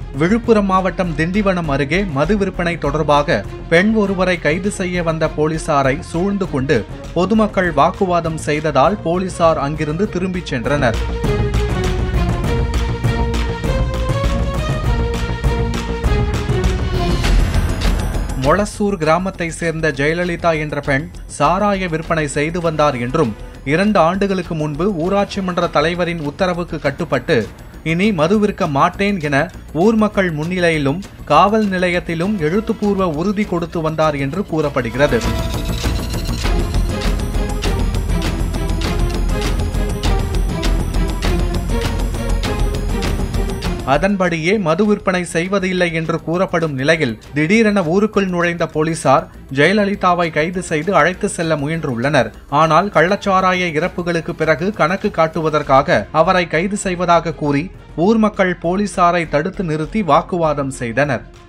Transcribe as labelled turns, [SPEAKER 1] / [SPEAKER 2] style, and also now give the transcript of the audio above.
[SPEAKER 1] விழுப்புரம் மாவட்டம் திண்டிவனம் அருகே மது விற்பனை தொடர்பாக பெண் ஒருவரை கைது செய்ய வந்த போலீசாரை சூழ்ந்து கொண்டு பொதுமக்கள் வாக்குவாதம் செய்ததால் போலீசார் அங்கிருந்து திரும்பிச் சென்றனர் மொளசூர் கிராமத்தை சேர்ந்த ஜெயலலிதா என்ற பெண் சாராய விற்பனை செய்து வந்தார் என்றும் இரண்டு ஆண்டுகளுக்கு முன்பு ஊராட்சி மன்ற தலைவரின் உத்தரவுக்கு கட்டுப்பட்டு இனி மது விற்க மாட்டேன் என ஊர் மக்கள் முன்னிலையிலும் காவல் நிலையத்திலும் எழுத்துப்பூர்வ உறுதி கொடுத்து வந்தார் என்று கூறப்படுகிறது அதன்படியே மது விற்பனை செய்வதில்லை என்று கூறப்படும் நிலையில் திடீரென ஊருக்குள் நுழைந்த போலீசார் ஜெயலலிதாவை கைது செய்து அழைத்து செல்ல முயன்றுள்ளனர் ஆனால் கள்ளச்சாராய இறப்புகளுக்கு பிறகு கணக்கு காட்டுவதற்காக அவரை கைது செய்வதாக கூறி ஊர் மக்கள் போலீசாரை தடுத்து நிறுத்தி வாக்குவாதம் செய்தனர்